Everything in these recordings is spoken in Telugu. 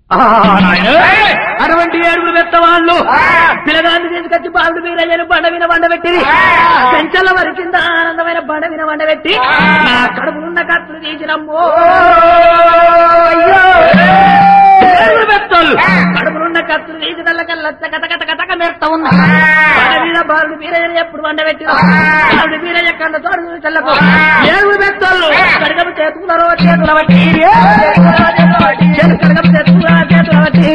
అటువంటి ఏడుగురు పెద్దవాళ్ళు పిల్లగాన్ని తీసుకొచ్చి బాలుడు వీరయ్యను బండ విన వండబెట్టి పెంచల వరి కింద ఆనందమైన బండ విన వండబెట్టి నా కడుపులున్న కత్తులు తీసిరమ్మో అయ్యో ఏడుగురు పెద్దోళ్ళు కడుపులున్న కత్తులు తీసి కల్లా కథ కథ కథక మెరుస్తా ఉన్నా బండ మీద బాలుడు వీరయ్యను ఎప్పుడు వండబెట్టిన బాలుడు వీరయ్య కన్న తోడు చల్లకు ఏడుగురు పెద్దోళ్ళు కడగము చేతుకున్నారో చేతుల బట్టి కడగము చేతుకున్నారో చేతుల బట్టి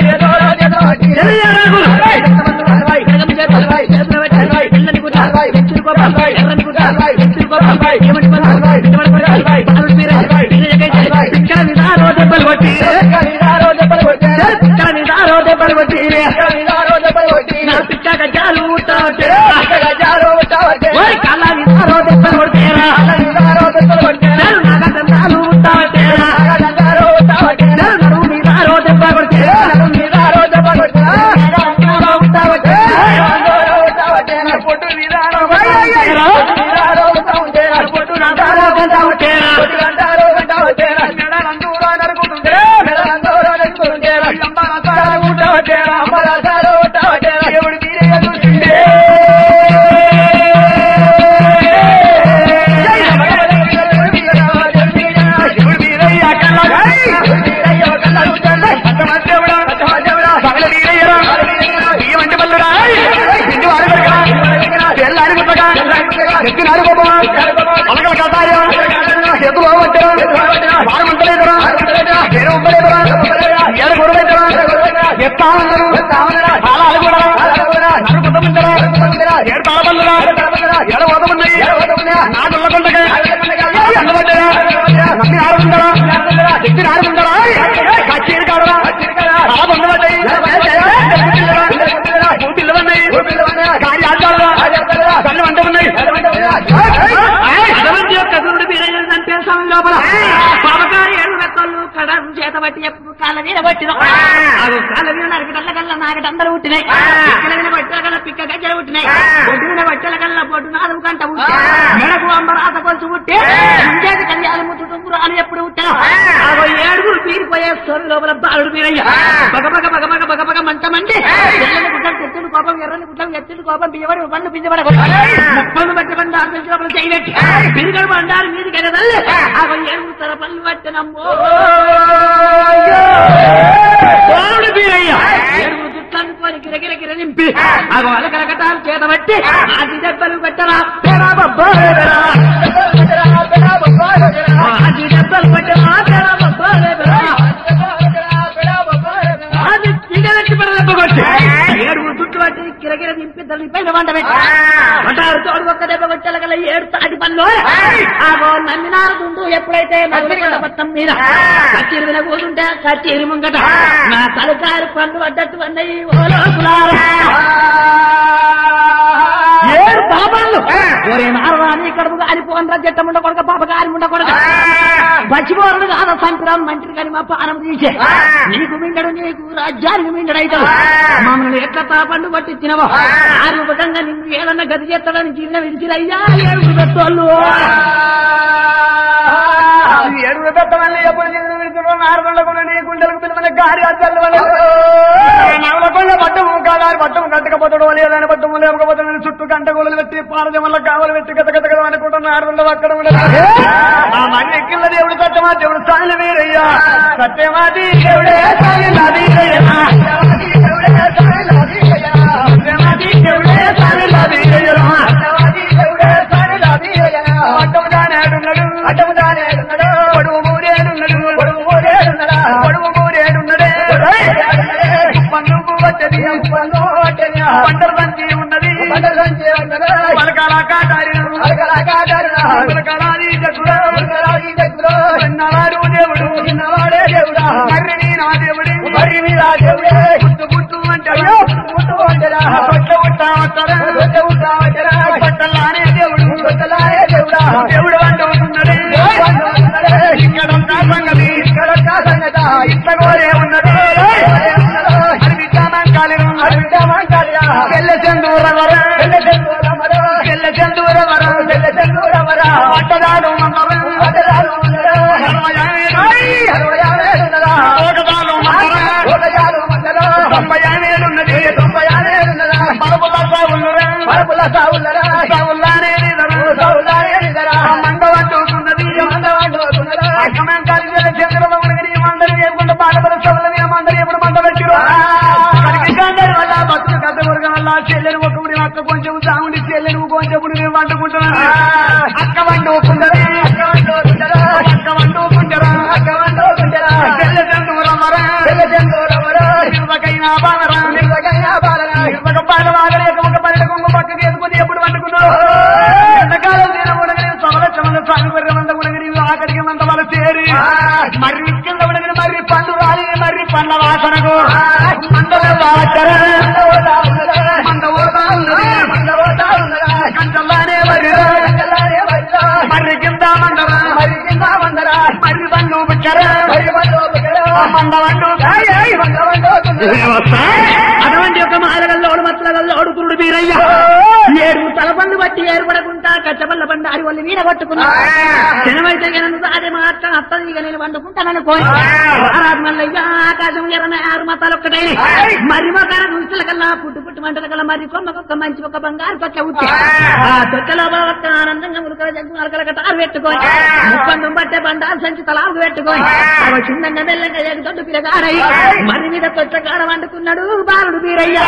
అటువంటి యొక్క గురుడు వీరయ్యను చంపే సమయం లోపల పాపకారి ఏడు రకాలు కడం చేత బట్టి ఎప్పుడు కాళ్ళ మీద పట్టిన అది కాళ్ళ మీద నరకటల్ల కల్లా నాకటి అందరూ పుట్టినాయి పిక్కల మీద బట్టల కల్లా పిక్క గజ్జలు పుట్టినాయి బొడ్డు మీద బట్టల కల్లా బొడ్డు నాలుగు గంట పుట్టి మెడకు అంబరాత కొలుసు పుట్టి ఇంకేది కళ్యాణం ముట్టుకుంటున్నారు అని ఎప్పుడు పుట్టాను ఆగో ఏడుగురు పీరిపోయే సోమి లోపల బాలుడు వీరయ్య బగ బగ బగ బగ బగ బగ మంట మండి ఎర్రని గుడ్డలు తెచ్చుడు కోపం ఎర్రని గుడ్డలు ఎత్తుడు కోపం బియ్యబడి పండు పింజబడ ముప్పలు పెట్టకుండా ఆపించి లోపల చేయబెట్టి పిరిగడు బండారు మీదికి ఎగదల్లి ఆగో ఏడుగురు తర పళ్ళు పట్టినమ్మో సోముడు వీరయ్య ఏడుగురు చుట్టాన్ని పోని గిరగిర గిర నింపి ఆగో అలకలకటాలు చేత బట్టి ఆది దెబ్బలు పెట్టరా పెరా బొబ్బోలేరా ఆది దెబ్బలు పెట్టరా పెరా బొబ్బోలేరా అది చిగలెట్టి పెడదెబ్బ కొట్టి ఏడుగురు చుట్టూ పట్టి కిరగిర నింపి తల్లి పైన వంట పెట్టి అంటారు తోడు ఒక్క దెబ్బ కొట్టల గల ఏడు తాటి పనులు ఆగో నమ్మినారు ముందు ఎప్పుడైతే నమ్మిన పట్టం మీద కచ్చీరు మీద కూతుంటే కచ్చీరు ముంగట నా తలకారు పండు పడ్డట్టు అన్నయ్యి ఓ లోకులారా ఏడు పాపాలు ఒరే నారవాణి కడుపు కాలిపోనరా జట్టం ఉండకూడక పాప కాలి ఉండకూడదు బచ్చిపోరుడు కాదు సంపిరాం మంత్రి కానీ మా పానం తీసే నీకు మింగడు నీకు రాజ్యానికి మింగడు అవుతావు మమ్మల్ని ఎట్లా తాపండు పట్టించినవో ఆ రూపకంగా నిన్ను ఏదన్నా గతి చేస్తాడని చిన్న విడిచిరయ్యా ఏడుగురు పెట్టోళ్ళు ఏడుగురు పెట్టమని ఎప్పుడు చేతులు విడుతున్నా నారదొండకుండా నీ గుండెలకు పిలువని గారి అద్దలు నవలకొండ పట్టము కాదారి పట్టము కట్టకపోతాడు లేదని పట్టము లేకపోతాడు చుట్టూ గంట గోళలు పెట్టి పారదమల్ల కావలు పెట్టి గత గత గత అనుకుంటున్న నారదొండ అక్కడ ఉండదు ఆ మరి ఎక్కిన దేవుడు సత్యమా దేవుడు సాయిలు వీరయ్యా సత్యమాది దేవుడే సాయిలు వీరయ్యా సత్యమాది దేవుడే సాయిలు వీరయ్యా అడ్డము దానేడున్నాడు అడ్డము దానేడున్నాడు పొడువు మూరేడున్నాడు పొడువు మూరేడున్నాడా పొడువు మూరేడున్నాడే పన్నుకు వచ్చేది పన్ను వచ్చేది పంటల సంచి ఉన్నది పంటల సంచి ఉన్నది పలకాల కాటారి పలకాల కాటారి పలకాలాది జగ్గుడు పలకాలాది జగ్గుడు చిన్నవాడు దేవుడు చిన్నవాడే దేవుడా మర్రి నీ నా దేవుడి మర్రి నీ నా దేవుడే పుట్టు పుట్టు అంటాడు పుట్టు అంటారా పట్ట ఉట్టా వస్తారా పట్ట ఉట్టా వస్తారా పట్టలానే దేవుడు పట్టలానే దేవుడా దేవుడు అంటున్నాడే ఇక్కడ సంగతి ఇక్కడ సంగత ఇట్ల కోరే ఉన్నది అర్విద్యామంకాలి అర్విద్యామంకాలి తెల్ల చందూర వర తెల్ల చందూర వర తెల్ల చందూర వర తెల్ల చందూర వర పట్టదాడు మందరం పట్టదాడు మందరం హరవయామే హరవయామే ఒకదాలు మందరం సౌల్లానే నిదరా. మంద వండుకున్నది అక్కమేం కలిసి చంద్రబాబు గారి మందరు చేయకుండా బాధపడ సభల మీద మందరు ఎప్పుడు మంద పెట్టిరు కలిగికాండరి వల్ల భక్తులు కథ కొరగ వల్ల చెల్లెలు ఒకప్పుడు అక్క కొంచెం సాగుండి చెల్లెలు కొంచెం మేము వండుకుంటున్నాం అక్క వండుకున్నది అక్క వండుకుంటారా చెల్లె చంద్రమరా నిర్వకైనా బాలరా నిర్వక బాల వాగలేక ఒక పల్లె కొంగు పక్కకి ఎదుకుని ఎప్పుడు వండుకున్నావు ఎంతకాలం నేను ఉడగని సవల చమల సాగు వెర్ర మంద ఉడగని ఆఖరికి మంద వాళ్ళ తేరి మర్రి కింద ఉడగని మర్రి పండు రాలి మర్రి పండ్ల వాసనకు మందల వాచర మంద ఓతా ఉన్నది కంచల్లానే మర్రి మర్రి కింద మందరా మర్రి పండు బుచ్చర మంద వండు అటువంటి ఒక మాలగల్లోడు మత్లగల్లోడు కురుడు వీరయ్య ఏడు తలపండు బట్టి ఏర్పడకుండా కచ్చబల్ల బండారి వాళ్ళు వీర కొట్టుకున్నా జనమైతే గనను సాదే మాట అత్తది ఇక నేను వండుకుంటానని పోయి ఆరాధనలయ్య ఆకాశం ఎర్రన ఆరు మతాలు ఒక్కటైన మరి మొక్కల దుస్తుల కల్లా పుట్టు పుట్టు మంటల కల్లా మరి కొమ్మకొక్క మంచి ఒక బంగారు కొక్క ఉట్టి ఆ తొక్కలో ఒక్క ఆనందంగా ములకల జంతు అలకల కటారు పెట్టుకొని ముప్పండు బట్టే బండారు సంచి తలాకు పెట్టుకొని అవ చిన్నంగా మెల్లంగా ఎగు దొడ్డు పిల్లగారై మరి మీద తొట్టకాడ వండుకున్నాడు బాలుడు వీరయ్యా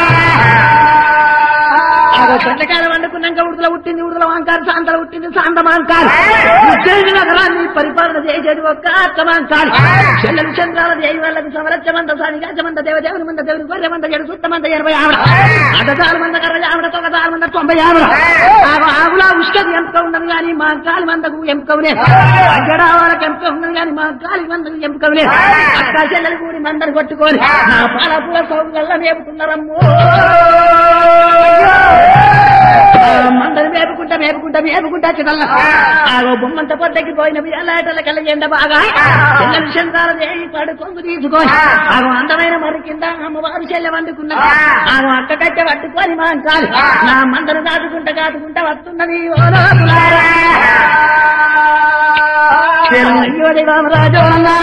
ఆగో చెట్టకాడ వండుకున్నాక ఉడుదల పుట్టింది ఉడుదల వంకారు సాంతల పుట్టింది సాంత మాంకారు ఉజ్జయిని నగరాన్ని పరిపాలన చేసేది ఒక్క అత్తమాంకారు చెల్లెలు చంద్రాల దేవి వాళ్ళకి సమరత్యమంత సానిగాచమంత దేవదేవుని మంద దేవుని గొర్రె మంద జడు సుత్తమంత ఎనభై ఆవిడ అడ్డదారు మంద కర్ర ఆవిడ తొగదారు మంద తొంభై ఆవిడ ఆగో ఆవుల ఉష్కది ఎంపిక ఉన్నది కానీ మా కాలి మందకు ఎంపికవులే అగ్గడా వాళ్ళకి ఎంపిక ఉన్నది కానీ మా కాలి మందకు ఎంపికవులే అక్క చెల్లెలు కూడి మందరు కొట్టుకొని నా పాల పూల సౌకర్యాలు మేపుతున్నారమ్మో మందరు మేపుకుంటా మేపుకుంటా మేపుకుంటా చిన్న ఆగో బొమ్మంత పొద్దకి పోయిన బియ్యాలాటల కళ్ళ ఎండ బాగా పిల్లలు చంద్రాల దేవి పడు కొంగు తీసుకొని ఆగో అందమైన మరి కింద అమ్మవారు చెల్లె వండుకున్నా ఆగో అక్క కట్టె పట్టుకొని మా అంటారు నా మందరు దాటుకుంటా కాటుకుంటా వస్తున్నది ఓ లోపులారా. అయ్యో రామరాజు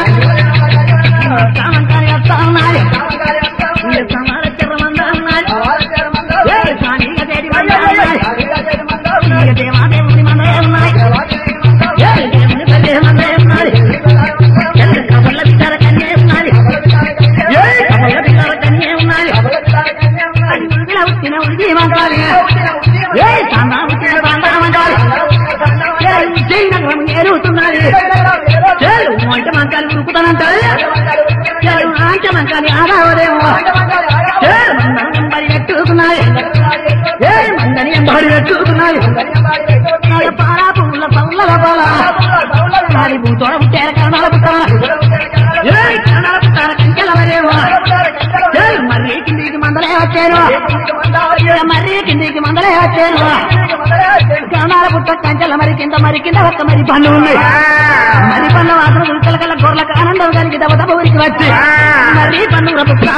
కామంటారి వస్తా ఉన్నాయి సమాల చిర్రమంద ఉన్నాయి ఏ సానిగా తేడి మంద ఉన్నాయి ఇక దేవాదేవుని మందే ఉన్నాయి ఏ దేవుని తల్లి మందే ఉన్నాయి ఏ కబుర్ల బిడ్డల కన్యే ఉన్నాయి ఏ కబుర్ల బిడ్డల కన్యే ఉన్నాయి అది ఉడికిన ఉట్టిన ఉడికి మంగాలి ఏ సాందా ఉట్టిన సాందా మంగాలి ఏ విజయనగరం ఏరుతున్నది చేరు మొంట మంకాలు ఉరుకుతానంటారు చేరు ఆంట మంకాలి ఆదావదేమో చేరు మందని ఎంబడి పెట్టుకున్నాయి ఏ మందని ఎంబడి పెట్టుకున్నాయి పారా పువ్వుల పౌల పాల సారి భూతోడ పుట్టారు కరణాల పుట్టాల ఏ కరణాల పుట్టాల కంచెల మరేమో ఏ మర్రి కిందికి మందలే వచ్చారు ఏ మర్రి కిందికి మందలే వచ్చారు కరణాల పుట్ట కంచెల మరి కింద మరి కింద ఒక్క మరి పండు ఉన్నాయి మరి పన్ను వాసన ఉల్కల కల గొర్రెలకు ఆనందం కలిగి దెబ్బ దెబ్బ ఊరికి వచ్చి మరి పన్ను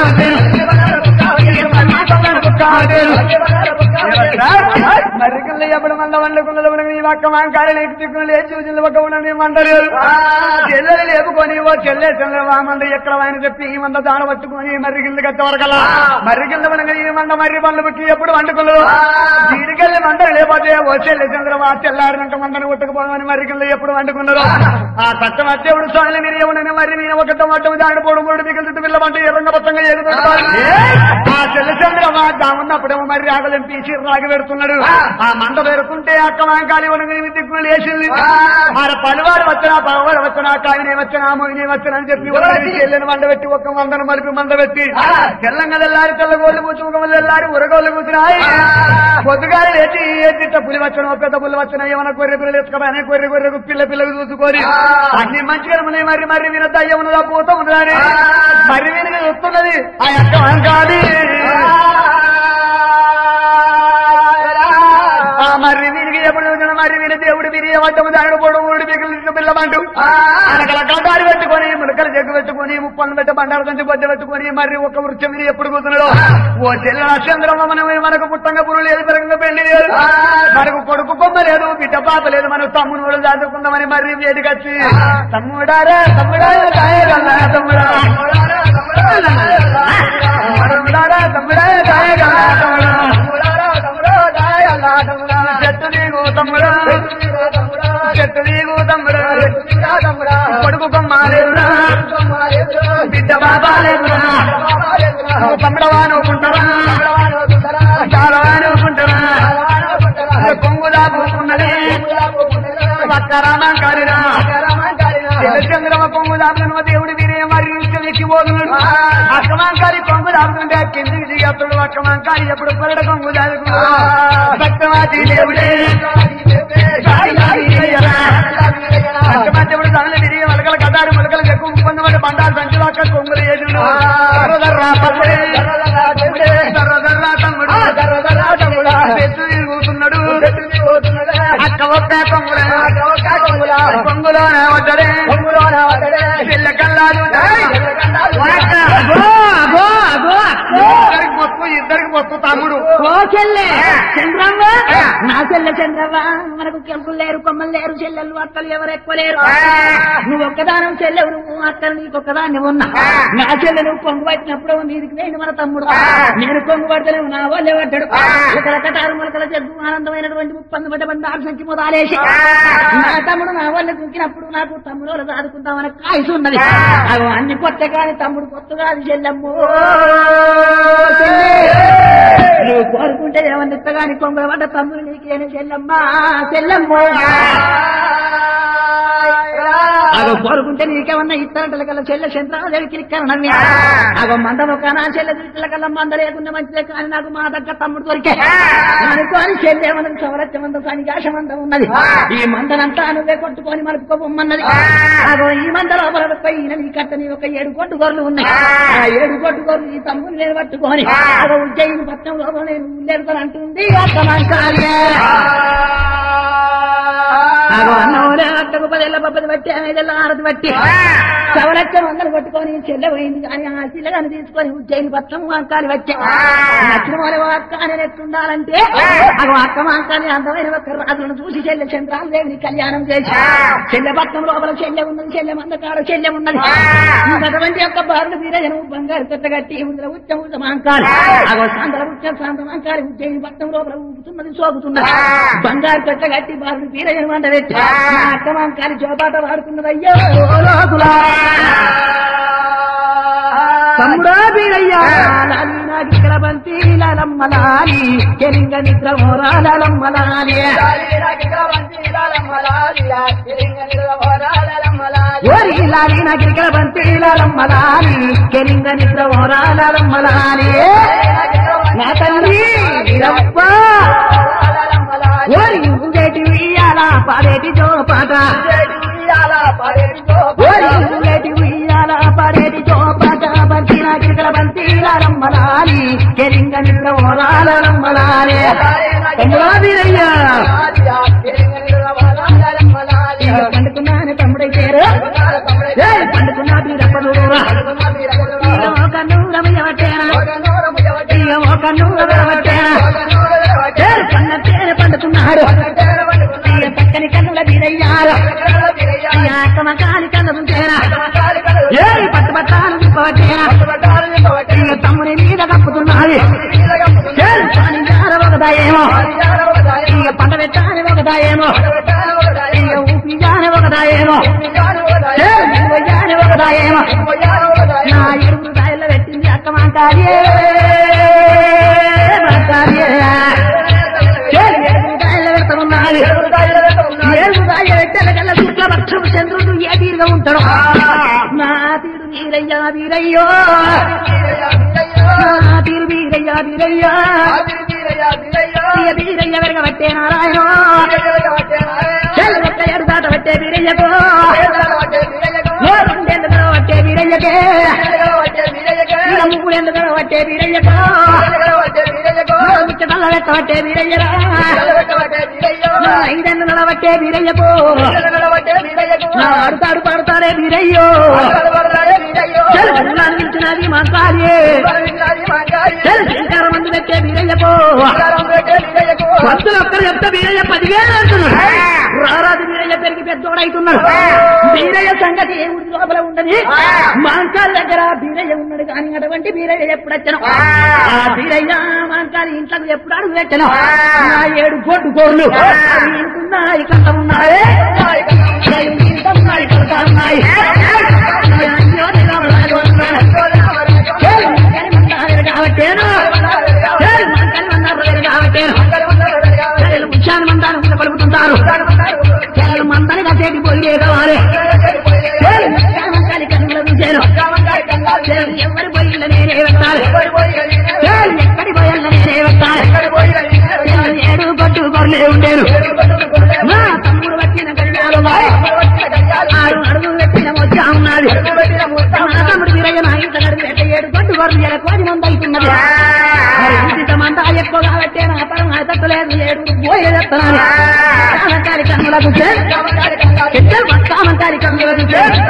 మరికల్లో ఎప్పుడు మంద వండుకున్నది మనం ఈ ఒక్క మాంకాలు లేకు తిక్కులు లేచి చూసింది ఒక ఉన్నది మండలేదు చెల్లెలు లేపుకొని ఓ చెల్లె చంద్రవా మంద ఎక్కడ ఆయన చెప్పి ఈ మంద దాన పట్టుకొని మర్రి కింద కట్ట వరకలా మర్రి కింద మనగా ఈ మంద మర్రి పండ్లు పుట్టి ఎప్పుడు వండుకులు దీనికెళ్ళి మందరు లేకపోతే ఓ చెల్లె చంద్రవా తెల్లారినాక మందని కొట్టుకుపోవని మర్రి కింద ఎప్పుడు వండుకున్నారు ఆ కష్టం వచ్చేప్పుడు స్వామి మీరు ఏమన్నా మర్రి మీద ఒక టమాటో దాడి పొడు మూడు మిగిలి చుట్టూ పిల్ల పంట ఎర్రంగ పచ్చంగా ఎదుగుతారు ఆ చెల్లి చంద్రమా దామున్నప్పుడేమో మరి ఆగలేం పీచి రాగి పెడుతున్నాడు ఆ మంద పెడుతుంటే అక్క మాంకాలి వనగని దిక్కులు లేచింది ఆడ పనివాడు వచ్చినా పగవాడు వచ్చినా కాయనే వచ్చినా మొగినే వచ్చినా అని చెప్పి చెల్లెని మంద పెట్టి ఒక్క మందను మలిపి మంద పెట్టి తెల్లంగా తెల్లారి తెల్లగోళ్ళు కూర్చుకోవాలి తెల్లారి ఉరగోళ్ళు కూర్చున్నాయి పొద్దుగాలి లేచి ఏ చిట్ట పులి వచ్చిన పెద్ద పులి వచ్చిన ఏమైనా కొర్రె పిల్లలు ఎత్తుకపోయినా కొర్రె కొర్రెకు పిల్ల పిల్లలు చూసుకొని అన్ని మంచిగా ఉన్నాయి మరి మరి వినద్దా ఉన్నదా పోతా ఉన్నదని మరి విని వస్తున్నది ఆ యొక్క వంకాలి ఆ మర్రి వీరికి ఎప్పుడు చూసిన మర్రి వీరి దేవుడు వీరి వడ్డము దాడు పొడవు ఊడి పిల్లలు పిల్లమంటూ అనకల కటారి పెట్టుకొని ములకలు జగ్గు పెట్టుకొని ముప్పలు పెట్టి బండారు కంచి బొద్ద పెట్టుకొని మర్రి ఒక వృక్షం మీద ఎప్పుడు కూతున్నాడు ఓ చెల్లె నక్షత్రం మనం మనకు పుట్టంగా పురుగు లేదు పెరగంగా పెళ్లి లేదు మనకు కొడుకు కొమ్మ లేదు బిడ్డ పాప లేదు మనకు తమ్ముడు దాచుకుందామని మర్రి వేదికి వచ్చి తమ్ముడారా తమ్ముడా కాయగల్లా తమ్ముడా తమ్ముడారా తమ్ముడా కాయగల్లా తమ్ముడా చెట్టు నీకు తమ్ముడు కొడుకు కొమ్మాలేదురా బిడ్డ బాబా లేదురా తమ్ముడవా అనుకుంటారా చాలా అనుకుంటారా కొంగు దాపుకున్నదే వక్కరామాంకారిరా చంద్రమ కొంగు దాపుకున్న దేవుడి వీరే మరి ఎక్కిపోతున్నాడు అక్కమాంకారి కొంగు దాపుకుంటే కిందికి దిగప్పుడు అక్కమాంకారి ఎప్పుడు పొరడ కొంగు దాపుకున్నాడు భక్తమాతి దేవుడే అక్కమాదేవుడు దానిలో విరిగి మొలకల కదారు మొలకలు ఎక్కువ పొందబడి బండారు సంచులు అక్క కొంగులు వేసుడు దర్రదర్రా పప్పుడే దర్రదర్రా తమ్ముడు చెట్టు తిరుగుతున్నాడు అక్క ఒక్క కొంగుల కొంగులోనే వద్దడే పిల్ల కల్లాలు అగో అగో అగో అక్కో ఇద్దరికి మొత్తం ఇద్దరికి మొత్తం తమ్ముడు ఓ చెల్లె చంద్రమ్మ నా చెల్లె చంద్రవ్వ మనకు కెంపులు లేరు కొమ్మలు లేరు చెల్లెలు అక్కలు ఎవరు ఎక్కువ లేరు నువ్వు ఒక్కదానం చెల్లెవు నువ్వు అక్కలు నీకు ఒక్కదాన్ని ఉన్నా నా చెల్లె నువ్వు కొంగు పట్టినప్పుడు నీదికి నేను మన తమ్ముడు నేను కొంగు పడతలేవు నా వాళ్ళే పడ్డాడు ఇక్కడ కటారు మొలకల జగ్గు ఆనందమైనటువంటి ముప్పంది పడ్డ బండి ఆరు సంచి మొదలేసి నా తమ్ముడు నా వాళ్ళని దూకినప్పుడు నాకు తమ్ముడు వాళ్ళు దాదుకుంటామని కాయసు ఉన్నది అవి అన్ని కొత్త కాని తమ్ముడు కొత్త కాదు చెల్లెమ్ము నువ్వు కోరుకుంటే ఏమన్నా ఇత్తగాని కొంగ పడ్డ తమ్ముడు నీకేని చెల్లమ్మా చెల్లమ్మ అగో కోరుకుంటే నీకేమన్నా ఇస్తారంటల కల్లా చెల్లె చంద్రాదేవి కిరిక్కన నవ్వి అగో మంద ఒక నా చెల్లె ఇట్ల కల్లా మంద లేకుండా మంచిదే కానీ నాకు మా దగ్గర తమ్ముడు దొరికే అనుకోని చెల్లె మనకు సవరత్యమంద కానీ ఆశమంద ఉన్నది ఈ మందనంతా నువ్వే కొట్టుకొని మనకు బొమ్మన్నది అగో ఈ మంద లోపల పోయిన నీ కట్ట నీ ఒక ఏడు కొట్టు గొర్రెలు ఉన్నాయి ఆ ఏడు కొట్టు గొర్రెలు ఈ తమ్ముడు నేను పట్టుకొని అగో ఉజ్జయిని పట్నం లోపల నేను ఉండేది అంటుంది అర్థమంకాలే అగో అన్నోలే అట్టకు పదేళ్ళ పబ్బది బట్టి ఐదేళ్ళ ఆరది బట్టి సవలచ్చ వందలు కొట్టుకొని చెల్లె పోయింది కానీ ఆ చెల్లెని తీసుకొని ఉజ్జయిని పట్నం అంకాలి వచ్చే నచ్చిన వాళ్ళ అక్క అని ఎట్లుండాలంటే అగో అక్క అంకాలి అందమైన ఒక్క రాజులను చూసి చెల్లె చంద్రాల దేవిని కళ్యాణం చేసి చెల్లె పట్నం లోపల చెల్లె ఉన్నది చెల్లె మంద కాడ చెల్లె ఉన్నది అటువంటి యొక్క బారులు వీరజను బంగారు కొత్త కట్టి ఉందిన ఉచ్చం ఉచ్చం అంకాలి అగో సాంద్ర ఉచ్చం సాంద్రం అంకాలి ఉజ్జయిని పట్నం లోపల ఊపుతున్నది సోకుతున్నది బంగారు కొత్త కట్టి బారులు వీరజను వంట పెట్టి నా అక్క అంకాలి జోపాట వాడుతున్నది అయ్యో లోకులా తమ్ముడా వీరయ్యా లాలి నాగిక్కల బంతి లాలమ్మ లాలి కెలింగ నిద్ర మోరా లాలమ్మ లాలి ఓరి లాలి నాగిక్కల బంతి లాలమ్మ లాలి కెలింగ నిద్ర మోరా లాలమ్మ లాలి నా తల్లి వీరప్ప ఓరి ఉండేటి ఉయ్యాల పాడేటి జోపాట ఓరి ఉండేటి ఉయ్యాల పాడేటి జోపాట బంతి నాగిక్కల బంతి లాలమ్మ లాలి కెలింగ నిద్ర మోరా లాలమ్మ లాలి తమ్ముడా వీరయ్యా ఇక పండుకున్నాను తమ్ముడైతేరు ఏయ్, పండుకున్నా వీరప్పదురా ఇక ఒక నూరమయ్య పట్టేనా ఇక ఒక నూరమయ్య పట్టేనా ఏయ్, పన్న పేరు పండుకున్నాడు ఇక చక్కని కన్నుల వీరయ్యారు ఇక అక్కమ కాలి కన్ను తేరా ఏ పట్టు పట్టాలు నింపవట్టేనా ఇక తమ్ముని మీద కప్పుతున్నాడు ఏయ్, పాని జార ఒకదాయేమో ఇక పంట పెట్టాని ఒకదాయేమో ఇక ఊపి జాన ఒకదాయేమో ఏయ్, ఇరవై జాన ఒకదాయేమో నా ఎరువులు దాయిలో పెట్టింది అక్క మాంటారియే మాంటారియే ఏయ్, ఎరువులు దాయిలో పెడతామన్నది ఏడుగు దాయిలో పెట్టాల కల్లా శుక్ల పక్షం చంద్రుడు ఏ తీరుగా ఉంటాడు నా తీరు వీరయ్యా వీరయ్యో నా తీరు వీరయ్యా వీరయ్యా ఇక వీరయ్య వెరగబట్టే నారాయణ చెల్లు ఒక్క ఏడు దాట పట్టే వీరయ్యకు ఓ రెండేళ్ళు పట్టే వీరయ్యకే ఇక మూడేళ్ళు పట్టే వీరయ్యకు ఓ మిచ్చటల్ల వెట్ట పట్టే వీరయ్యరా నా ఐదేళ్ళు నడవట్టే వీరయ్యకు నా ఆడుతాడు పాడుతాడే వీరయ్యో చెల్లు పిల్లలు నిలిచినది మాట్లాడి చెల్లు శంకర మందు పెట్టే వీరయ్యకు భక్తులు ఒక్కరు చెప్తే వీరయ్య పదివేలు అంటున్నారు రారాజు వీరయ్య పెరిగి పెద్దోడైతున్నాడు వీరయ్య సంగతి ఏ ఊరి లోపల ఉండని మాంకాల దగ్గర వీరయ్య ఉన్నాడు కానీ అటువంటి వీరయ్య ఎప్పుడు వచ్చాను ఆ వీరయ్య మాంకాల ఇంట్లోకి ఎప్పుడు అడుగు పెట్టాను నా ఏడు గొడ్డు గోర్లు అవి ఇంటున్నాయి కంట ఉన్నాయి అవి ఇంట ఉన్నాయి, కంట ఉన్నాయి. అయ్యో, నిలబడాలి, ఉన్నాయి. చేలు మంకని మందారు కాబట్టేను. చేలు మంకని మందారు కాబట్టేను. చేలు ముత్యాలు మందారు ముందు పలుకుతుంటారు చేలు మందని కసేటి పోయి కావాలి చేలు ముత్యాలు మంకాలి కన్నుల చూశాను చేలు ఎవరి పోయిల్ల నేనే పెట్టాలి చేలు ఎక్కడి పోయల్ల నేనే పెట్టాలి చేలు ఏడు కొట్టు కొరలే ఉండేను నా తమ్ముడు వచ్చిన కళ్యాణాలు ఆరు అడుగులు పెట్టిన మొచ్చా ఉన్నది నా తమ్ముడు వీరయ్య నా ఇంత నడుము పెట్ట ఏడు కొట్టు కొరలు ఏడు కోటి మంది అవుతున్నది ఇంత మంద ఎక్కువ కాబట్టి నా పరం తట్టలేదు ఏడు పోయేదెత్తనాలి కామంకారి కన్నులకు కామంకారి కన్నులకు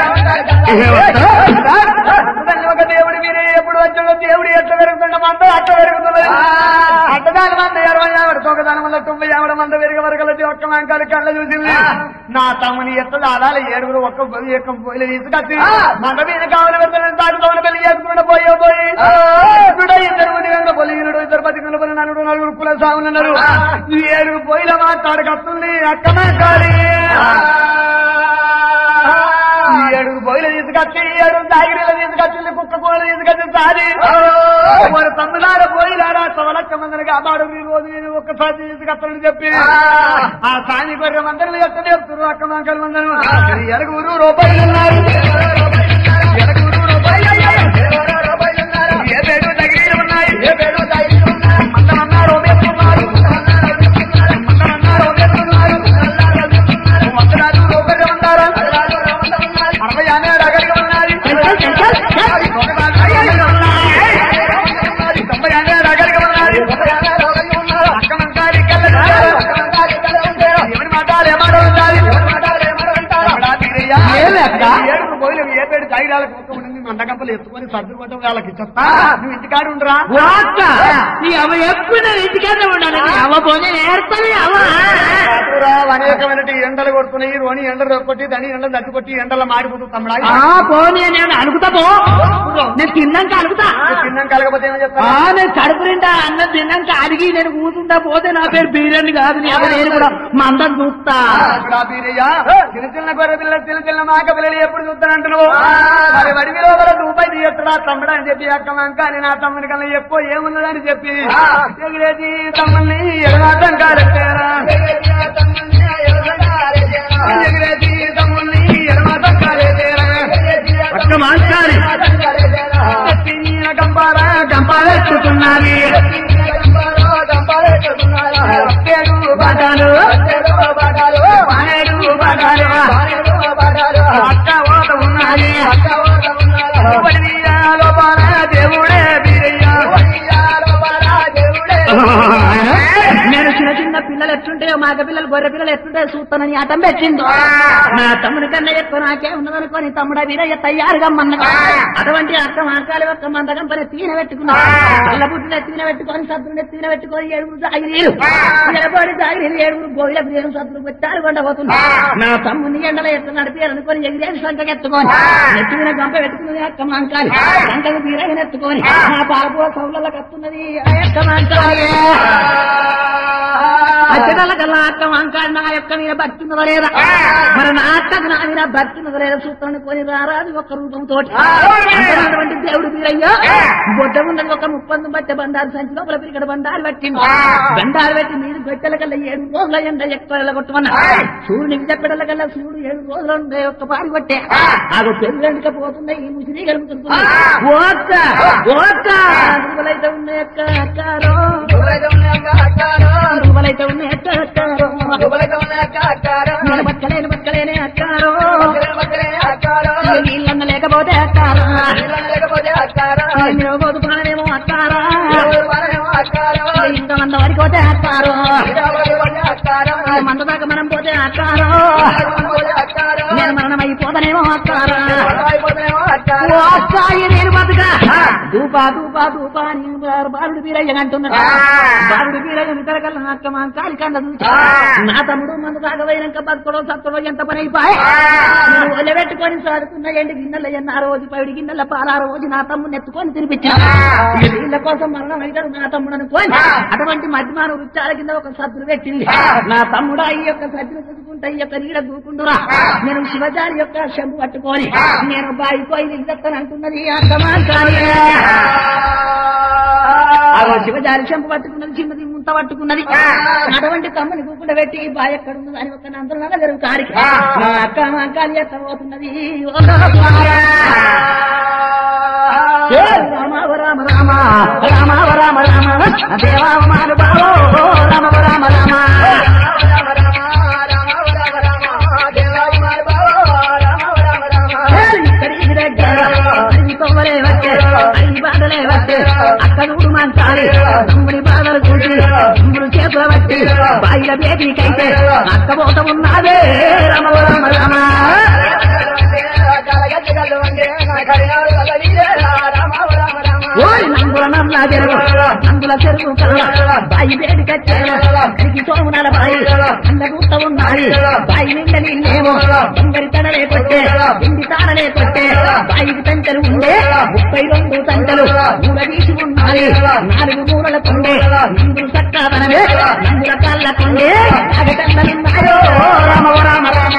ఒక దేవుడు మీరే ఎప్పుడు వచ్చాడో దేవుడు ఎట్లా పెరుగుతుండ మంద అట్ట పెరుగుతున్నది అట్టదాని మంద ఇరవై ఆవిడ తొక్కదాని వల్ల తొంభై ఆవిడ మంద పెరిగి వరకలది ఒక్క మాంకాలు కళ్ళ చూసింది నా తమ్ముని ఎట్ల దాదాలు ఏడుగురు ఒక్క పొయ్యి ఎక్క పోయి తీసుకొచ్చి మంద మీద కావాలి పెడతాను తాటి తోని పెళ్లి చేసుకుంటూ పోయే పోయి ఇప్పుడు ఇద్దరు ఉదయంగా పొలిగినడు ఇద్దరు పదికులు పొలి నలుగురు నలుగురు కుల సాగున్నారు ఈ ఏడుగురు పొయ్యిల మాట్లాడకత్తుంది అక్క మాంకాలి ఈ ఏడుగురు బొయ్యిలు తీసుకొచ్చి ఏడుగురు తాగిరీలు తీసుకొచ్చింది కుక్క కూరలు తీసుకొచ్చి సారి మరి తమ్ములార పోయిలారా సవలక్క మందిని కాపాడు ఈ రోజు నేను ఒక్కసారి తీసుకొస్తానని చెప్పి ఆ సాని గొర్రె మందరం ఎట్ట చెప్తున్నారు అక్క మంకల మందరం ఎరుగురు రూపాయలు ఉన్నారు ఎరుగురు రూపాయలు ఏ పేరు తగిరీలు ఉన్నాయి మందమన్నారు మేస్తున్నారు మందమన్నారు మేస్తున్నారు వందనాలు రూపాయలు ఉన్నారు అరవై ఆనేడు అగలిగా ఉన్నది తొంభై ఆనేడు అగలిగా ఉన్నది అక్కమంకారి కళ్ళ ఎవరి మాట్లాడు ఏమాటో ఉండాలి ఏడుపు పోయిన ఏ పేరు ధైర్యాలకు ఒక్క ఉండింది మండగంపలు ఎత్తుకొని సర్దు కొట్టం వాళ్ళకి ఇచ్చా నువ్వు ఇంటికాడు ఉండరా వాక్క నీ అవ ఎప్పుడు నేను ఇంటికన్నా ఉండాలి నీ అవ పోనీ నేర్పని అవ కాదురా, అనేకమైన ఎండలు కొడుతున్నాయి రోని ఎండలు కొట్టి దాని ఎండలు దట్టి కొట్టి ఎండలు మాడిపోతుంది తమ్ముడా ఆ పోనీ నేను అలుగుతా పో నేను తిన్నాక అలుగుతా తిన్నాం కలగపోతే ఏమో ఆ చెప్తా నేను కడుపు నిండా అన్నం తిన్నాక అడిగి నేను కూతుంటా పోతే నా పేరు బీరని కాదు నీ అవ నేను కూడా మందం చూస్తా అక్కడ బీరయ్య, చిన్న చిన్న గొర్రె పిల్ల చిన్న చిన్న మాక పిల్లలు ఎప్పుడు చూస్తానంటున్నావు మరి వడివి లోపల రూపాయి తీయట్టుడా తమ్ముడా అని చెప్పి అక్క మంక అని నా తమ్ముని కన్నా ఎక్కువ ఏమున్నదని చెప్పి ఎగిరేది తమ్ముని ఎగరాటం కారెట్టారా ఎగిరేది తమ్ముని ఎగరాటం కారెట్టారా ఒక్క మాట్లాడి గంపారా చంపాలెత్తుకున్నది పేరు బాటాలు పానేరు బాటాలు అక్క ఓట ఉన్నది వడియాలో బాల దేవుడే బీరయ్య నేను చిన్న చిన్న పిల్లలు ఎట్లుంటాయో మాగ పిల్లలు గొర్రె పిల్లలు ఎట్లుంటాయో చూస్తానని అటం పెట్టింది నా తమ్ముడి కన్నా ఎక్కువ నాకే ఉన్నదనుకోని తమ్ముడ వీరయ్య తయారుగా మన్న అటువంటి అక్క మాకాలి ఒక్క మందకం పని తీన పెట్టుకున్నా కళ్ళ పుట్టిన తీన పెట్టుకొని సత్రుని తీన పెట్టుకొని ఏడుగురు జాగిరీలు ఎడబడి జాగిరీలు ఏడుగురు గోయిల ప్రియం సత్రులు పెట్టారు కొండ పోతున్నా నా తమ్ముని ఎండలో ఎట్లా నడిపారనుకొని ఎగిరేసి సంఖకి ఎత్తుకొని ఎత్తుకున్న గంప పెట్టుకున్నది అక్క మాంకాలి సంఖకు తీరగా ఎత్తుకొని నా పాలపూల సౌలలో కత్తున్నది ఆ అక్క మాంకాలి అచ్చటల కల్లా అక్క వంకాడు నా యొక్క మీద భక్తున్నదా లేదా మరి నా అక్కకు నా మీద భక్తున్నదా లేదా సూత్రాన్ని కొని రారాది ఒక రూపంతో అంతటువంటి దేవుడు మీరయ్యా బొడ్డ ఉన్నది ఒక ముప్పందు బట్టె బండారు సంచి లోపల పిరికడ బండారు పెట్టింది బండారు పెట్టి మీరు పెట్టెల కల్లా ఏడు రోజుల ఎండ ఎక్కువ కొట్టమన్నా సూర్యునికి చెప్పడల కల్లా సూర్యుడు ఏడు రోజులు ఉండే ఒక్క పారి కొట్టే అది పెళ్ళందుక పోతుంది ఈ ముసిరి కలుగుతుంది ఓక్క ఓక్క దుర్బలైతే ఉన్నాయి అక్క అక్కారో దుర్బలైతే ఉన్నాయి అక్క అక్కారో నేను బతకలేను బతకలేనే అక్కారో నీళ్ళన్న లేకపోతే అక్కారా నేను బతుకున్నానేమో అక్కారా ఇంతమంది వరకు పోతే అక్కారో మంద దాకా మనం పోతే అక్కారో నేను మరణం అయిపోతానేమో అక్కారా ఓ అక్కాయి నేను బతుక దూపా దూపా దూపా అని బాలుడు వీరయ్య అంటున్నాడు ఆ. బాలుడు వీరయ్య ఇతర కల్లా అక్క మా కాలి కన్న చూసి ఆ. నా తమ్ముడు మందు తాగపోయినాక బతుకడో సత్తడో ఎంత పని అయిపోయి ఆ. నేను ఒలబెట్టుకొని సాడుతున్న ఎండి గిన్నెల ఎన్న ఆ రోజు పైడి గిన్నెల పాల ఆ రోజు నా తమ్ముడు ఎత్తుకొని తినిపించా ఆ. వీళ్ళ కోసం మరణం అవుతాడు నా తమ్ముడు అనుకోని ఆ. అటువంటి మధ్యమాన వృత్తాల కింద ఒక సద్దులు పెట్టింది ఆ. నా తమ్ముడు ఈ యొక్క సద్దులు చూసుకుంటా ఈ యొక్క నీడ దూకుండురా ఆ. నేను శివజారి యొక్క శంపు పట్టుకొని ఆ. నేను బాయి పోయి నిలబెత్తాను అంటున్నది అర్థమా కానీ ఆగో శివజారి చెంప పట్టుకున్నది చిన్నది ముంత పట్టుకున్నది ఆ. అటువంటి తమ్ముని కూకుండా పెట్టి బాయ్ ఎక్కడ ఉన్నది అని ఒక నందన జరుగు కాడికి ఆ. నా అక్క మా అక్కని ఎక్కడ పోతున్నది ఓ లోకులారా. ఏ రామ ఓ రామ రామ రామ ఓ రామ రామ దేవా మాను బావో రామ ఓ రామ రామ ఇక్కడికి దగ్గర అన్ని కొమ్మలే వచ్చే అన్ని బాధలే వచ్చే అక్క నూడు మంచాలి తమ్ముడి బాధలు చూసి తమ్ముడు చేతుల బట్టి బాయిల బేబీకైతే అక్క పోత ఉన్నదే రమ రమ రమ ఓరి నందుల నల్ల చెరువు నందుల చెరువు కల్ల బాయి బేడి కచ్చేలా కరికి సోమునాల బాయి అన్న కూత ఉన్నాయి బాయి నిండ నీళ్ళేమో బంగరి తనలే కొట్టే ఇంటి తారలే కొట్టే బాయికి తంటలు ఉండే ముప్పై రెండు తంటలు మూల వీసి ఉన్నాయి నాలుగు మూలల కొండే నందులు సక్కాదనవే నందుల కళ్ళ కొండే అగటండలున్నాయో రామ ఓ రామ రామ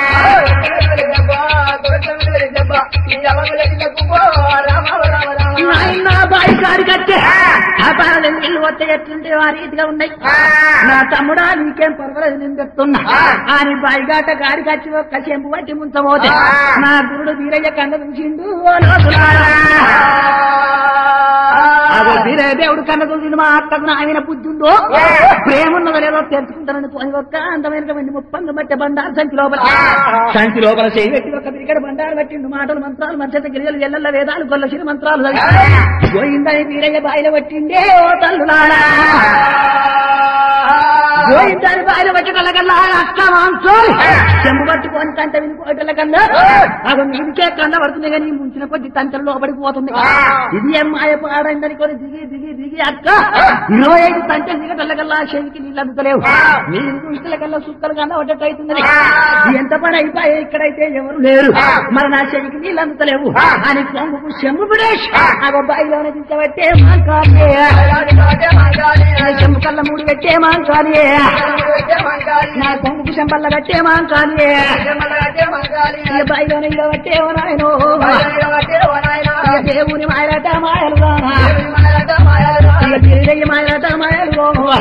నాయన బాయి కాడికి వచ్చే ఆ పాలలు నీళ్ళు వస్తే ఎట్లుంటే ఆ రీతిగా ఉన్నాయి నా తమ్ముడా నీకేం పర్వాలేదు నేను చెప్తున్నా ఆ. అని బాయిగాట గాడికి వచ్చి ఒక్క చెంపు పట్టి ముంచబోతే ఆ. నా గురుడు వీరయ్య కన్న చూసిండు ఓ లోకులారా. అదో వీరయ్య దేవుడు కన్న చూసిండు మా అక్కకు ఆయన బుద్ధి ఉందో ఆ. ప్రేమ ఉన్నదో లేదో తెలుసుకుంటానని పోయి ఒక్క అందమైన ముప్పంగా బట్టే బండారు సంచి లోపల ఆ. సంచి లోపల చేయి పెట్టి ఒక బిరికడ బండారు పట్టిండు మాటలు మంత్రాలు మధ్య గిరిజలు ఎల్లల వేదాలు కొల్లసిన మంత్రాలు చదివి. ఆ. గోయిందని వీరయ్య బాయిల పట్టిండే ఓ తల్లులారా గోయిందని బాయిల పట్టగల కల్లా అక్క మాంసం చెంబు పట్టుకొని తంట వినిపోయటల కన్నా అది మీదికే కన్న పడుతుంది కానీ ఈ ముంచిన కొద్ది తంటలు లోపడిపోతుంది ఆ. ఇది ఏం మాయ పాడైందని కొని దిగి దిగి దిగి అక్క ఇరవై ఐదు తంటలు దిగటల కల్లా చెవికి నీళ్ళు అందుతలేవు ఆ. నీళ్ళు చూసిన కల్లా సుక్కలు కన్నా పడ్డట్టు అవుతుంది ఆ. ఎంత పని అయిపోయి ఇక్కడైతే ఎవరు లేరు ఆ. మరి నా చెవికి నీళ్ళు అందుతలేవు ఆ. అని కొంగుకు చెంబు పిడేష్ ఆ. ఆ బాయిలోనే దించబట్టే మాంకాలే చెంబు కళ్ళ మూడు పెట్టే మాంకాలే నా కొంగుకు చెంబల్ల కట్టే మాంకాలే ఈ బాయిలోనే ఇడబట్టే ఓ నాయనో ఇక దేవుని మాయలట మాయలు రానా ఇక వీరయ్య మాయలట మాయలు రాను.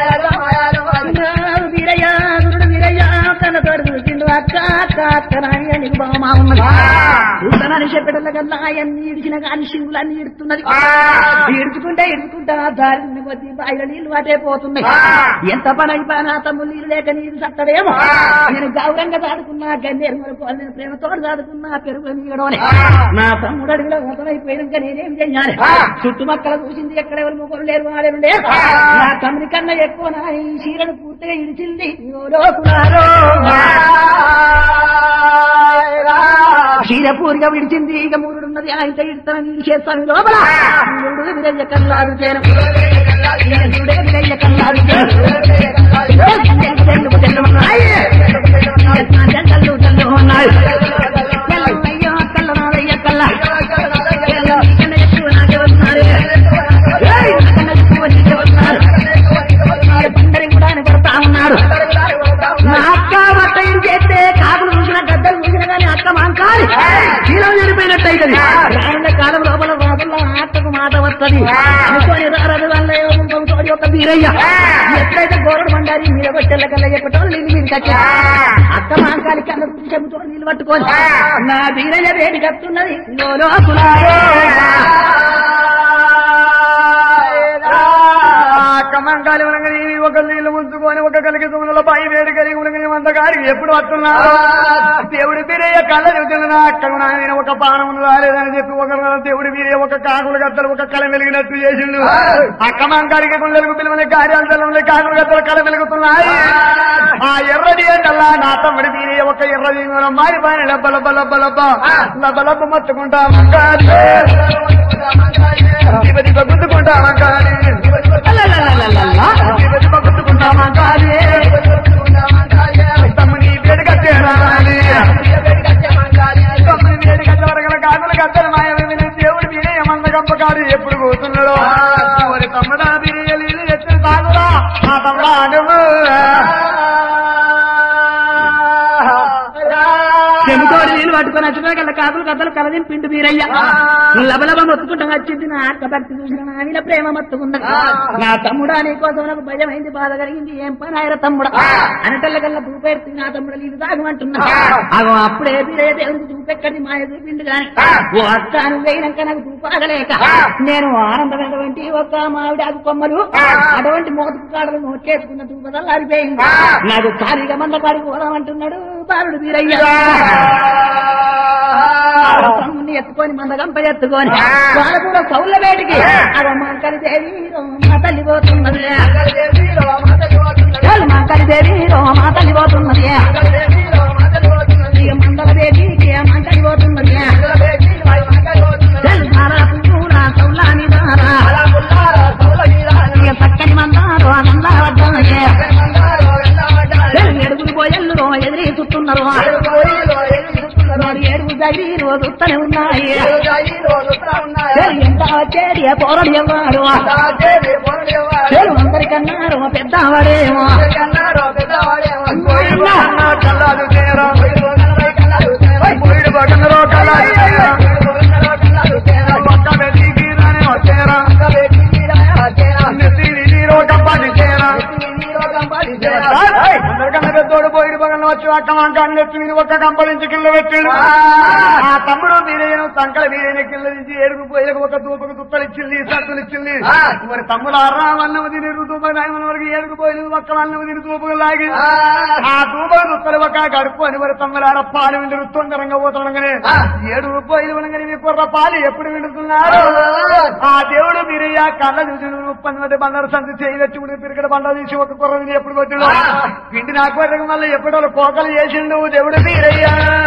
వీరయ్య గురుడు వీరయ్య కన్న తోడు చూసిండు అక్క అక్క అక్క నాయ నీకు బామా ఉన్నది చూడనని చెప్పటల్ల కల్లా అన్ని ఇడిచిన కానీ సింగులన్నీ ఇడుతున్నది ఇడుచుకుంటే ఇడుచుకుంటా దారి కొద్ది బాయిల నీళ్లు అటే పోతున్నాయి ఆ. ఎంత పని అయిపోయినా తమ్ముడు నీళ్ళు లేక నీళ్ళు సత్తడేమో ఆ. నేను గౌరంగా దాడుకున్నా గన్నేరు వరకు నేను ప్రేమతో దాడుకున్నా పెరుగు నీడోనే ఆ. నా తమ్ముడు అడిగిలో అయిపోయినాక నేనేం చెయ్యాలి ఆ. చుట్టుపక్కల చూసింది ఎక్కడ ఎవరు ముగ్గురు లేరు వాళ్ళేరు లేరు ఆ. నా తమ్ముడి కన్నా ఎక్కువ నా ఈ చీరను పూర్తిగా ఇడిచింది ఓ లోకులారో. చీర పూరిగా విడిచింది ఇక మూడున్నది ఆయన ఇడతానని ఇడిచేస్తాను లోపల మూడు విరయ్య కల్లారు చేను మూడే విరయ్య కల్లారు చేను తెల్లు తెల్లు ఉన్నాయి తెల్లు తెల్లు ఉన్నాయి తెల్లయ్యో కల్ల నాదయ్య కల్ల కన్న ఎక్కువ నాకెవరున్నారు ఏయ్, కన్న ఎక్కువ నీకెవరున్నారు పండరి కూడా కొడతా ఉన్నారు నా అక్క బట్ట ఏం చేస్తే కాకులు చూసిన గద్దలు చూసిన కానీ అక్క మాంకాలి కీలం చనిపోయినట్టయితే రానున్న కాలం లోపల రాజుల్లో అక్కకు మాట వస్తుంది అనుకోని రారదు వల్ల తోడి ఒక బీరయ్య ఎప్పుడైతే గోరడు మండారి మీద కొట్టెళ్ళ కల్లా చెప్పటం నీళ్ళు మీరు కట్టి అక్క మాంకాలి కన్న చూసి చెబుతో నీళ్ళు పట్టుకొని నా బీరయ్య వేడి కట్టున్నది లోకులారో. కమంకాలి ఉనగని ఒక నీళ్లు ముంచుకొని ఒక కలిగి తుమ్ముల పై వేడి కలిగి ఉనగని వంద గారికి ఎప్పుడు వస్తున్నా దేవుడి బీరయ్య కళ్ళ చెబుతున్నా అక్కడ నేను ఒక పానం రాలేదని చెప్పి ఒక దేవుడి బీరయ్య ఒక కాకులు గద్దలు ఒక కళ వెలిగినట్టు చేసిండు అక్కమాంకారికి గుండెలకు పిలువని కార్యాలయంలో కాకులు గద్దలు కళ వెలుగుతున్నాయి ఆ ఎర్రది ఏంటల్లా నా తమ్ముడి బీరయ్య ఒక ఎర్రది మారిపోయిన లబ్బ లబ్బ లబ్బ లబ్బ లబ్బ లబ్బ మొత్తుకుంటా దిబ దిబ గుద్దుకుంటా మంకాలి దిబ దిబ గుద్దుకుంటా మంకాలి తమ్ముని వేడుక చేరాలి తమ్ముని వేడుక వరగల కాకులు గద్దలు మాయమేమి దేవుడు మీరే మంద గంపకాడు ఎప్పుడు పోతున్నాడో మరి తమ్ముడా బిర్యానీ ఎత్తులు తాగురా ఆ తమ్ముడా నువ్వు చెమితోడు నీళ్ళు పట్టుకొని వచ్చిన కల్లా కాకులు కథలు కలదిని పిండు మీరయ్యా లబలబ మొత్తుకుంటాం వచ్చింది నా అక్క భక్తి చూసిన నా మీద ప్రేమ మొత్తుకుందా నా తమ్ముడా నీ కోసం నాకు భయమైంది బాధ కలిగింది ఏం పని ఆయన తమ్ముడా అనటల్లకల్లా దూపెడుతు నా తమ్ముడు నీళ్ళు తాగమంటున్నా అగో అప్పుడే బీరయ్య దేవుడికి దూపెక్కడి మాయ చూపిండు గాని ఓ అక్క నువ్వు వేయినాక నాకు దూపాగలేక నేను ఆనందమైనటువంటి ఒక మామిడి ఆకు కొమ్మలు అటువంటి మోతుకు కాడలు నోట్లేసుకున్న దూపదల్లా అరిపోయింది నాకు ఖాళీగా మంద కాడికి పోదామంటున్నాడు బాలుడు వీరయ్య తమ్ముని ఎత్తుకొని మందగంప ఎత్తుకొని వాళ్ళ కూడా సౌళ్ళ వేడికి అదో మంకలి దేవి మా తల్లి పోతున్నది చాలు మంకలి దేవి మా తల్లి పోతున్నది ఇక మందల దేవికి మంకలి పోతున్నది చాలు సారా పువ్వురా సౌలాని దారా ఇక చక్కని మందారు ఆనందా వడ్డాయే ఎడుగులు పోయల్లు ఎదిరి చుట్టున్నారు ఏడుగు తగిలి రోజు వస్తూనే ఉన్నాయి ఎంత వచ్చేది పోరడు ఎవ్వడు చెడు అందరికన్నారు పెద్దవాడేమో కల్లాదు చేరా పోయిడు పక్కనలో కల్లాదు చేరా పక్క వెతికి రానే వచ్చేరా నెత్తిని నీరో కంపాది చేరా అందరికన్నా పెద్దోడు పోయిడు పక్కన వచ్చి అక్క వంకాన్ని నెత్తి మీద ఒక్క కంపలించి కింద పెట్టాడు ఆ తమ్ముడు వీరయ్యను సంకల వీరయ్య కింద నుంచి ఏడుగు పోయేకు ఒక దూపకు దుప్పలు ఇచ్చింది సత్తులు ఇచ్చింది మరి తమ్ముడు అర్రా అన్నము తిని దూప నాయన వరకు ఏడుగు పోయి ఒక్క అన్నము తిని దూపకు లాగి ఆ దూపకు దుప్పలు ఒక గడుపు అని మరి తమ్ముడు ఆడ పాలు విండు తొందరంగా పోతుండగానే ఏడు పోయి ఉండగానే మీ కుర్ర పాలు ఎప్పుడు విండుతున్నారు ఆ దేవుడు వీరయ్య కళ్ళ చూసి ముప్పది మంది బండారు సంతి చేయి పెట్టి ఉండి పిరికడ బండ తీసి ఒక కుర్ర విని ఎప్పుడు కొట్టిండు పిండి నాకు పెట్టడం వల్ల ఎప్పుడో కోకలు చేసిండు దేవుడు వీరయ్య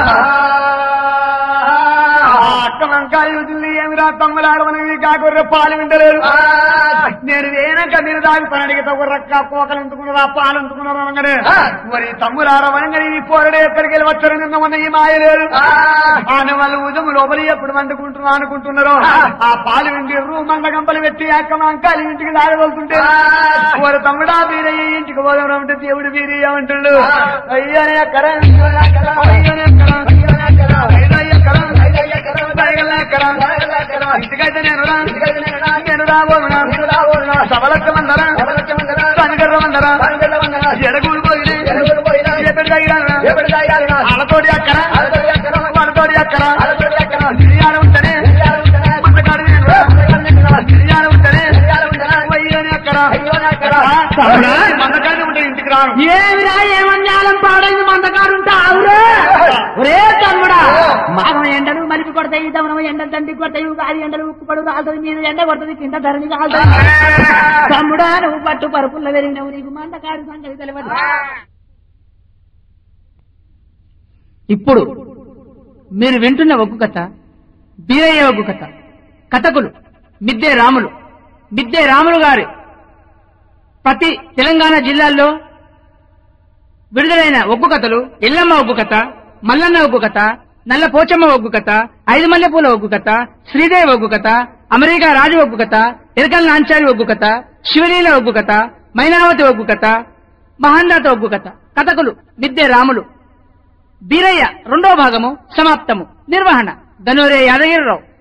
అక్క వంకాయ వదిలి ఏమిరా తమ్ములాడమని కాకుర్ర పాలు వింటలేదు నేను వేనక మీరు దాగుతాను అడిగితే ఒక రక్క కోకలు ఎందుకున్నారా పాలు ఎందుకున్నారా అనగానే మరి తమ్ములాడమనగానే ఈ పోరడు ఎక్కడికి వెళ్ళి వచ్చారు నిన్న మొన్న ఈ మాయ లేదు ఆయన వాళ్ళు ఉదయం లోపలి ఎప్పుడు వండుకుంటున్నా అనుకుంటున్నారు ఆ పాలు విండిర్రు మంద గంపలు పెట్టి అక్క వంకాయలు ఇంటికి దాగవలుతుంటే వారు తమ్ముడా వీరయ్య ఇంటికి పోదాం అంటే దేవుడు వీరయ్య అంటుండు అయ్యనే అక్కర అయ్యనే అక్కర అయ్యనే అక్కర ఇంటికైతే నేను రా నేను రాబోనా సభలక్క మందరా కనకర్ర మందరా ఎడగూడు పోయి అలతోటి అక్కర వాళ్ళతోటి అక్కర బిర్యానీ ఉంటేనే మందకాడు నేను రా. బిర్యానీ ఉంటేనే వయ్యని అక్కర మందకాడి ఉంటే ఇంటికి రాను ఏమిరా ఏమన్యాలం పాడైంది మందకారుంటా ఆవురే ఒరే తమ్ముడా మాగం ఎండలు మలిపి కొడతాయి దమనం ఎండలు తండ్రి కొడతాయి గాలి ఎండలు ఉక్కు పడు కాలుతుంది మీద ఎండ కొడుతుంది కింద ధరణి కాలుతుంది తమ్ముడా నువ్వు పట్టు పరుపుల్లో వెరిగినవు నీకు మందకారు సంగతి తెలియదు ఇప్పుడు మీరు వింటున్న ఒగ్గు కథ బీరయ్య ఒగ్గు కథ కథకులు మిద్దే రాములు మిద్దే రాములు గారి ప్రతి తెలంగాణ జిల్లాల్లో విడుదలైన ఒగ్గు కథలు ఎల్లమ్మ ఒగ్గు కథ మల్లన్న ఒగ్గు కథ నల్ల పోచమ్మ ఒగ్గు కథ ఐదు మల్లెపూల ఒగ్గు కథ శ్రీదేవి ఒగ్గు కథ అమెరికా రాజు ఒగ్గు కథ ఎరకల్ నాంచారి ఒగ్గు కథ శివలీల ఒగ్గు కథ మైనావతి ఒగ్గు కథ మహాందాత ఒగ్గు కథ కథకులు మిద్దే రాములు బీరయ్య రెండో భాగము సమాప్తము నిర్వహణ గనోరే యాదగిరిరావు